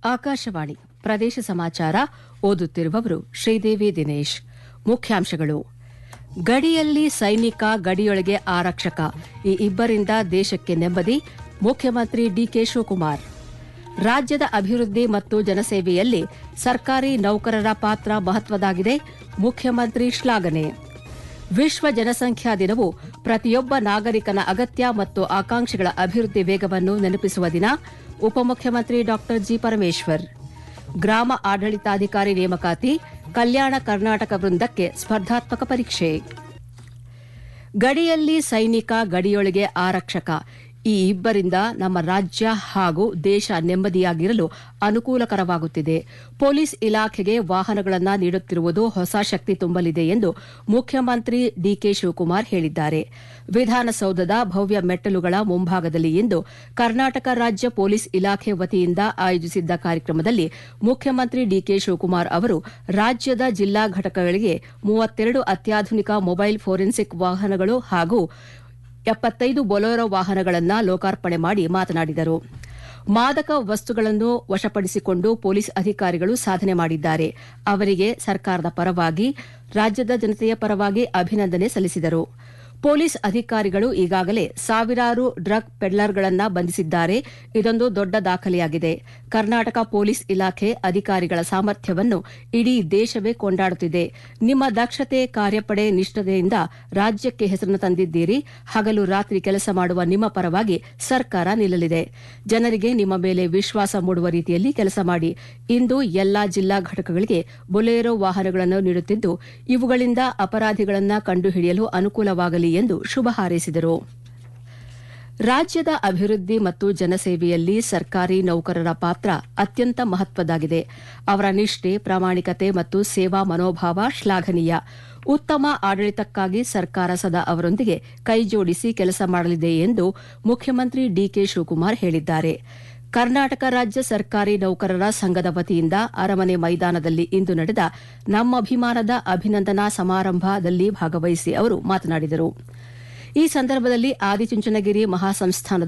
ಆಕಾಶವಾಣಿ ಪ್ರದೇಶ ಸಮಾಚಾರ ಓದುತ್ತಿರುವವರು ಶ್ರೀದೇವಿ ದಿನೇಶ್ ಮುಖ್ಯಾಂಶಗಳು ಗಡಿಯಲ್ಲಿ ಸೈನಿಕ ಗಡಿಯೊಳಗೆ ಆರಕ್ಷಕ ಈ ಇಬ್ಬರಿಂದ ದೇಶಕ್ಕೆ ನೆಮ್ಮದಿ ಮುಖ್ಯಮಂತ್ರಿ ಡಿಕೆ ಶಿವಕುಮಾರ್ ರಾಜ್ಯದ ಅಭಿವೃದ್ಧಿ ಮತ್ತು ಜನಸೇವೆಯಲ್ಲಿ ಸರ್ಕಾರಿ ನೌಕರರ ಪಾತ್ರ ಮಹತ್ವದಾಗಿದೆ ಮುಖ್ಯಮಂತ್ರಿ ಶ್ಲಾಘನೆ ವಿಶ್ವ ಜನಸಂಖ್ಯಾ ದಿನವು ಪ್ರತಿಯೊಬ್ಬ ನಾಗರಿಕನ ಅಗತ್ಯ ಮತ್ತು ಆಕಾಂಕ್ಷೆಗಳ ಅಭಿವೃದ್ಧಿ ವೇಗವನ್ನು ನೆನಪಿಸುವ ದಿನ ಉಪಮುಖ್ಯಮಂತ್ರಿ ಡಾ ಜಿ ಪರಮೇಶ್ವರ್ ಗ್ರಾಮ ಆಡಳಿತಾಧಿಕಾರಿ ನೇಮಕಾತಿ ಕಲ್ಯಾಣ ಕರ್ನಾಟಕ ವೃಂದಕ್ಕೆ ಸ್ಪರ್ಧಾತ್ಮಕ ಪರೀಕ್ಷೆ ಗಡಿಯಲ್ಲಿ ಸೈನಿಕ ಗಡಿಯೊಳಗೆ ಆರಕ್ಷಕ ಈ ಇಬ್ಬರಿಂದ ನಮ್ಮ ರಾಜ್ಯ ಹಾಗೂ ದೇಶ ನೆಮ್ಮದಿಯಾಗಿರಲು ಅನುಕೂಲಕರವಾಗುತ್ತಿದೆ ಪೊಲೀಸ್ ಇಲಾಖೆಗೆ ವಾಹನಗಳನ್ನು ನೀಡುತ್ತಿರುವುದು ಹೊಸ ಶಕ್ತಿ ತುಂಬಲಿದೆ ಎಂದು ಮುಖ್ಯಮಂತ್ರಿ ಡಿಕೆ ಶಿವಕುಮಾರ್ ಹೇಳಿದ್ದಾರೆ ವಿಧಾನಸೌಧದ ಭವ್ಯ ಮೆಟ್ಟಲುಗಳ ಮುಂಭಾಗದಲ್ಲಿ ಇಂದು ಕರ್ನಾಟಕ ರಾಜ್ಯ ಪೊಲೀಸ್ ಇಲಾಖೆ ವತಿಯಿಂದ ಆಯೋಜಿಸಿದ್ದ ಕಾರ್ಯಕ್ರಮದಲ್ಲಿ ಮುಖ್ಯಮಂತ್ರಿ ಡಿಕೆ ಶಿವಕುಮಾರ್ ಅವರು ರಾಜ್ಯದ ಜಿಲ್ಲಾ ಘಟಕಗಳಿಗೆ ಮೂವತ್ತೆರಡು ಅತ್ಯಾಧುನಿಕ ಮೊಬೈಲ್ ಫೋರೆನ್ಸಿಕ್ ವಾಹನಗಳು ಹಾಗೂ ಎಪ್ಪತ್ತೈದು ಬೊಲೊರೋ ವಾಹನಗಳನ್ನು ಲೋಕಾರ್ಪಣೆ ಮಾಡಿ ಮಾತನಾಡಿದರು ಮಾದಕ ವಸ್ತುಗಳನ್ನು ವಶಪಡಿಸಿಕೊಂಡು ಪೊಲೀಸ್ ಅಧಿಕಾರಿಗಳು ಸಾಧನೆ ಮಾಡಿದ್ದಾರೆ ಅವರಿಗೆ ಸರ್ಕಾರದ ಪರವಾಗಿ ರಾಜ್ಯದ ಜನತೆಯ ಪರವಾಗಿ ಅಭಿನಂದನೆ ಸಲ್ಲಿಸಿದರು ಪೊಲೀಸ್ ಅಧಿಕಾರಿಗಳು ಈಗಾಗಲೇ ಸಾವಿರಾರು ಡ್ರಗ್ ಪೆಡ್ಲರ್ಗಳನ್ನು ಬಂಧಿಸಿದ್ದಾರೆ ಇದೊಂದು ದೊಡ್ಡ ದಾಖಲೆಯಾಗಿದೆ ಕರ್ನಾಟಕ ಪೊಲೀಸ್ ಇಲಾಖೆ ಅಧಿಕಾರಿಗಳ ಸಾಮರ್ಥ್ಯವನ್ನು ಇಡೀ ದೇಶವೇ ಕೊಂಡಾಡುತ್ತಿದೆ ನಿಮ್ಮ ದಕ್ಷತೆ ಕಾರ್ಯಪಡೆ ನಿಷ್ಠತೆಯಿಂದ ರಾಜ್ಯಕ್ಕೆ ಹೆಸರನ್ನು ತಂದಿದ್ದೀರಿ ಹಗಲು ರಾತ್ರಿ ಕೆಲಸ ಮಾಡುವ ನಿಮ್ಮ ಪರವಾಗಿ ಸರ್ಕಾರ ನಿಲ್ಲಲಿದೆ ಜನರಿಗೆ ನಿಮ್ಮ ಮೇಲೆ ವಿಶ್ವಾಸ ಮೂಡುವ ರೀತಿಯಲ್ಲಿ ಕೆಲಸ ಮಾಡಿ ಇಂದು ಎಲ್ಲಾ ಜಿಲ್ಲಾ ಘಟಕಗಳಿಗೆ ಬೊಲೇರೋ ವಾಹನಗಳನ್ನು ನೀಡುತ್ತಿದ್ದು ಇವುಗಳಿಂದ ಅಪರಾಧಿಗಳನ್ನು ಕಂಡುಹಿಡಿಯಲು ಅನುಕೂಲವಾಗಲಿ ಎಂದು ಶುಭ ಹಾರೈಸಿದರು ರಾಜ್ಯದ ಅಭಿವೃದ್ಧಿ ಮತ್ತು ಜನಸೇವೆಯಲ್ಲಿ ಸರ್ಕಾರಿ ನೌಕರರ ಪಾತ್ರ ಅತ್ಯಂತ ಮಹತ್ವದಾಗಿದೆ ಅವರ ನಿಷ್ಠೆ ಪ್ರಾಮಾಣಿಕತೆ ಮತ್ತು ಸೇವಾ ಮನೋಭಾವ ಶ್ಲಾಘನೀಯ ಉತ್ತಮ ಆಡಳಿತಕ್ಕಾಗಿ ಸರ್ಕಾರ ಸದಾ ಅವರೊಂದಿಗೆ ಕೈಜೋಡಿಸಿ ಕೆಲಸ ಮಾಡಲಿದೆ ಎಂದು ಮುಖ್ಯಮಂತ್ರಿ ಡಿಕೆ ಶಿವಕುಮಾರ್ ಹೇಳಿದ್ದಾರೆ ಕರ್ನಾಟಕ ರಾಜ್ಯ ಸರ್ಕಾರಿ ನೌಕರರ ಸಂಘದ ವತಿಯಿಂದ ಅರಮನೆ ಮೈದಾನದಲ್ಲಿ ಇಂದು ನಡೆದ ನಮ್ಮಭಿಮಾನದ ಅಭಿನಂದನಾ ಸಮಾರಂಭದಲ್ಲಿ ಭಾಗವಹಿಸಿ ಅವರು ಮಾತನಾಡಿದರು ಈ ಸಂದರ್ಭದಲ್ಲಿ ಆದಿಚುಂಚನಗಿರಿ ಮಹಾಸಂಸ್ಥಾನದ